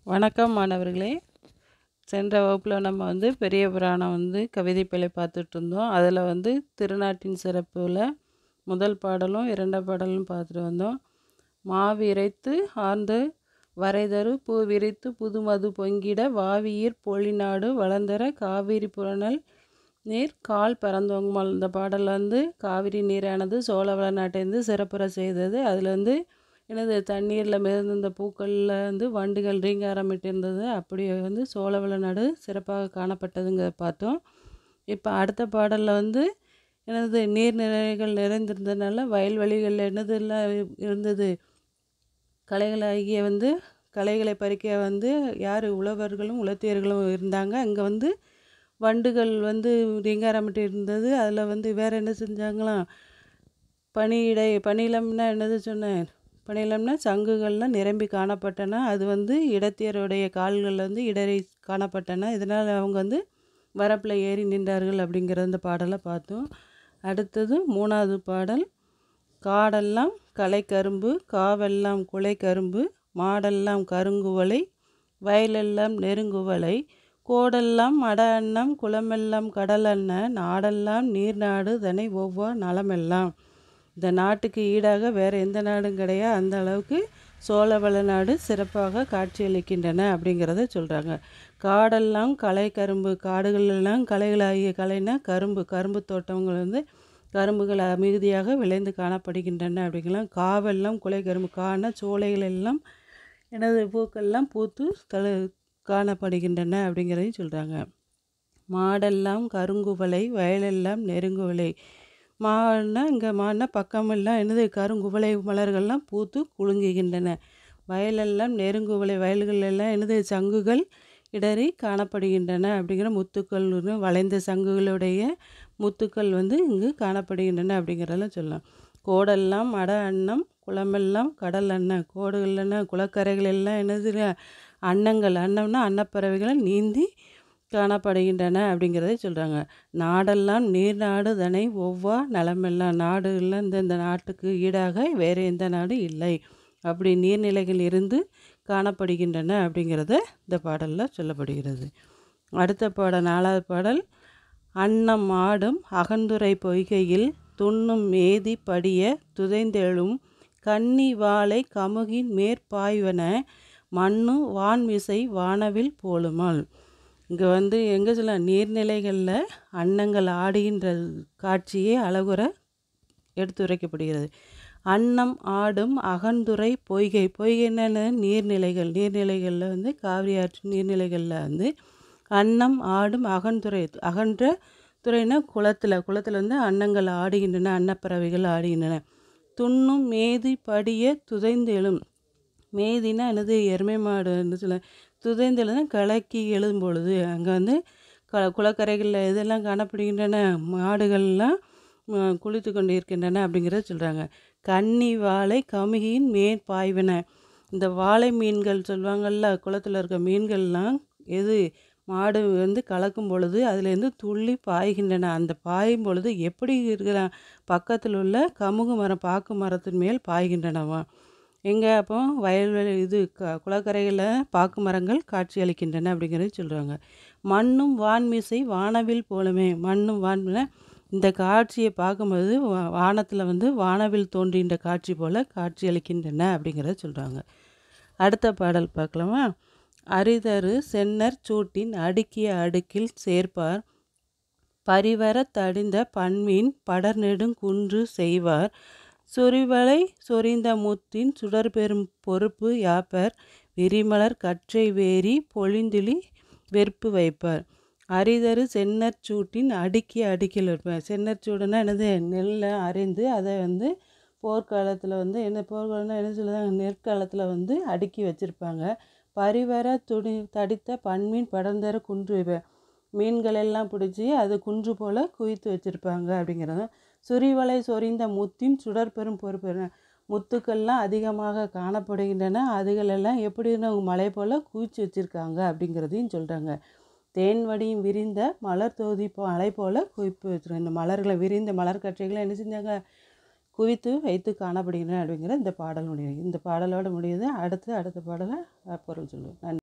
வணக்கம் மாணவர்களே சென்ற வகுப்பில் நம்ம வந்து பெரிய புராணம் வந்து கவிதை பிழை பார்த்துட்டு இருந்தோம் அதில் வந்து திருநாட்டின் சிறப்பில் முதல் பாடலும் இரண்டாம் பாடலும் பார்த்துட்டு வந்தோம் மாவிரைத்து ஆர்ந்து வரைதரு பூ விரித்து புதுமது பொங்கிட வாவியிற் பொழிநாடு வளர்ந்தர காவிரி புறநல் நீர் கால் பரந்தோங்குமல் இந்த பாடல் வந்து காவிரி நீரானது சோழவள நாட்டிலேருந்து சிறப்புற செய்தது அதில் வந்து எனது தண்ணீரில் மிதந்த பூக்களில் வந்து வண்டுகள் ரீங்காரமிட்டு இருந்தது அப்படி வந்து சோழவள நாடு சிறப்பாக காணப்பட்டதுங்க பார்த்தோம் இப்போ அடுத்த பாடலில் வந்து எனது நீர்நிலைகள் நிறைந்திருந்ததுனால வயல்வெளிகளில் என்னதெல்லாம் இருந்தது களைகளாகிய வந்து களைகளை பறிக்க வந்து யார் உழவர்களும் உலத்தியர்களும் இருந்தாங்க அங்கே வந்து வண்டுகள் வந்து ரீங்காரமிட்டு இருந்தது அதில் வந்து வேறு என்ன செஞ்சாங்களாம் பனியிடை பனிலம்னா என்னது சொன்னேன் பனிலம்னா சங்குகள்லாம் நிரம்பி காணப்பட்டன அது வந்து இடத்தியருடைய கால்களில் வந்து இடறி காணப்பட்டன இதனால் அவங்க வந்து வரப்பில் ஏறி நின்றார்கள் அப்படிங்கிற அந்த பாடலை பார்த்தோம் அடுத்தது மூணாவது பாடல் காடெல்லாம் களைக்கரும்பு காவெல்லாம் குலைக்கரும்பு மாடெல்லாம் கருங்குவளை வயலெல்லாம் நெருங்குவளை கோடெல்லாம் மட அன்னம் குளமெல்லாம் கடல் அன்ன நாடெல்லாம் நீர்நாடு தனை ஒவ்வொரு நலமெல்லாம் இந்த நாட்டுக்கு ஈடாக வேறு எந்த நாடும் கிடையாது அந்த அளவுக்கு சோழவள நாடு சிறப்பாக காட்சியளிக்கின்றன அப்படிங்கிறத சொல்கிறாங்க காடெல்லாம் களை கரும்பு காடுகளெல்லாம் களைகளாகிய களைனா கரும்பு கரும்பு தோட்டங்கள் வந்து கரும்புகள் மிகுதியாக விளைந்து காணப்படுகின்றன அப்படிங்கலாம் காவெல்லாம் குலை கரும்பு காண சோலைகள் எல்லாம் எனது பூக்கள்லாம் பூத்து தழு காணப்படுகின்றன அப்படிங்கிறதையும் சொல்கிறாங்க மாடெல்லாம் கருங்குவலை வயலெல்லாம் நெருங்குவலை மான்னா இங்கே மான்னா பக்கமெல்லாம் என்னது கருங்குவளை மலர்கள்லாம் பூத்து குலுங்குகின்றன வயலெல்லாம் நெருங்குவளை வயல்கள் எல்லாம் என்னது சங்குகள் இடறி காணப்படுகின்றன அப்படிங்கிற முத்துக்கள் வளைந்த சங்குகளுடைய முத்துக்கள் வந்து இங்கு காணப்படுகின்றன அப்படிங்கிறதெல்லாம் சொல்லலாம் கோடெல்லாம் மட அன்னம் குளமெல்லாம் கடல் அன்னம் கோடுகள்னா குளக்கரைகள் எல்லாம் என்னது அன்னங்கள் அன்னம்னா அன்னப்பறவைகளை நீந்தி காணப்படுகின்றன அப்படிங்கிறத சொல்கிறாங்க நாடெல்லாம் நீர்நாடு தனை ஒவ்வொரு நலமெல்லாம் நாடுகள்லாம் இந்த இந்த நாட்டுக்கு ஈடாக வேறு எந்த நாடும் இல்லை அப்படி நீர்நிலைகள் இருந்து காணப்படுகின்றன அப்படிங்கிறத இந்த பாடலில் சொல்லப்படுகிறது அடுத்த பாடல் நாலாவது பாடல் அன்னம் ஆடும் அகந்துரை பொய்கையில் துண்ணும் மேதி படிய துதைந்தெழும் கன்னி வாழை கமுகின் மேற்பாய்வன மண்ணு வான்மிசை வானவில் போலுமால் இங்கே வந்து எங்கே சொல்ல நீர்நிலைகளில் அன்னங்கள் ஆடுகின்ற காட்சியே அழகுற எடுத்துரைக்கப்படுகிறது அன்னம் ஆடும் அகந்துரை பொய்கை பொய்கைன்னு நீர்நிலைகள் நீர்நிலைகளில் வந்து காவிரி ஆற்று நீர்நிலைகளில் வந்து அன்னம் ஆடும் அகன்துறை அகன்ற துறைனா குளத்தில் குளத்தில் வந்து அன்னங்கள் ஆடுகின்றன அன்னப்பறவைகள் ஆடுகின்றன துண்ணும் மேதி படிய துதைந்து எழும் மேதினா என்னது எருமை மாடு என்ன சொல்ல துதைந்து எழுதுனா கலக்கி எழுதும் பொழுது அங்கே வந்து க குளக்கரைகளில் இதெல்லாம் காணப்படுகின்றன மாடுகள்லாம் குளித்து கொண்டு இருக்கின்றன அப்படிங்கிறத சொல்கிறாங்க கன்னி வாழை கமுகியின் மேற்பாய்வன இந்த வாழை மீன்கள் சொல்லுவாங்கள்ல குளத்தில் இருக்க மீன்கள்லாம் எது மாடு வந்து கலக்கும் பொழுது அதுலேருந்து துள்ளி பாய்கின்றன அந்த பாயும் பொழுது எப்படி இருக்கிற பக்கத்தில் உள்ள கமுகு மரம் பாக்கு மரத்தின் மேல் பாய்கின்றனவா எங்கே அப்போ வயல்வெளி இது க குளக்கரைகளில் பாக்கு மரங்கள் காட்சி அளிக்கின்றன அப்படிங்கிறது சொல்கிறாங்க மண்ணும் வான்மிசை வானவில் போலுமே மண்ணும் வான்மில இந்த காட்சியை பார்க்கும்போது வானத்தில் வந்து வானவில் தோன்றின்ற காட்சி போல் காட்சி அளிக்கின்றன அப்படிங்கிறத சொல்கிறாங்க அடுத்த பாடல் பார்க்கலாமா அரிதரு சென்னர் சூட்டின் அடுக்கிய அடுக்கில் சேர்ப்பார் பரிவர தடிந்த பண்மீன் படர் நெடுங்குன்று செய்வார் சொறிவலை சொரிந்த முத்தின் சுடர்பெறும் பொறுப்பு யாப்பர் விரிமலர் கற்றை வேரி பொழிந்திலி வெறுப்பு வைப்பார் அரிதரு சென்னர் சூட்டின் அடுக்கி அடுக்கில் வைப்பார் சென்னர் சூடுனா என்னது நெல்லை அரைந்து அதை வந்து போர்க்காலத்தில் வந்து என்ன போர்க்காலம்னா என்ன சொல்லுவாங்க நெற்காலத்தில் வந்து அடுக்கி வச்சுருப்பாங்க பரிவர துடி தடித்த பண்மீன் படர்ந்தர குன்று வைப்பார் மீன்கள் எல்லாம் பிடிச்சி அது குன்று போல் குவித்து வச்சுருப்பாங்க அப்படிங்கிறது சுரிவலை சொரிந்த முத்தின் சுடர்பெறும் பொறுப்பு முத்துக்கள்லாம் அதிகமாக காணப்படுகின்றன அதுகளெல்லாம் எப்படின்னு மலை போல் குவிச்சு வச்சுருக்காங்க அப்படிங்கிறதையும் சொல்கிறாங்க தேன் வடியும் விரிந்த மலர் தொகுதி மலை போல் குவிப்பு வச்சுருக்காங்க இந்த மலர்களை விரிந்த மலர் கற்றைகளை என்ன செஞ்சாங்க குவித்து வைத்து காணப்படுகின்றன அப்படிங்கிற இந்த பாடல் முடியுது இந்த பாடலோட முடியுது அடுத்து அடுத்த பாடலை பொருள் சொல்லுவேன் நன்றி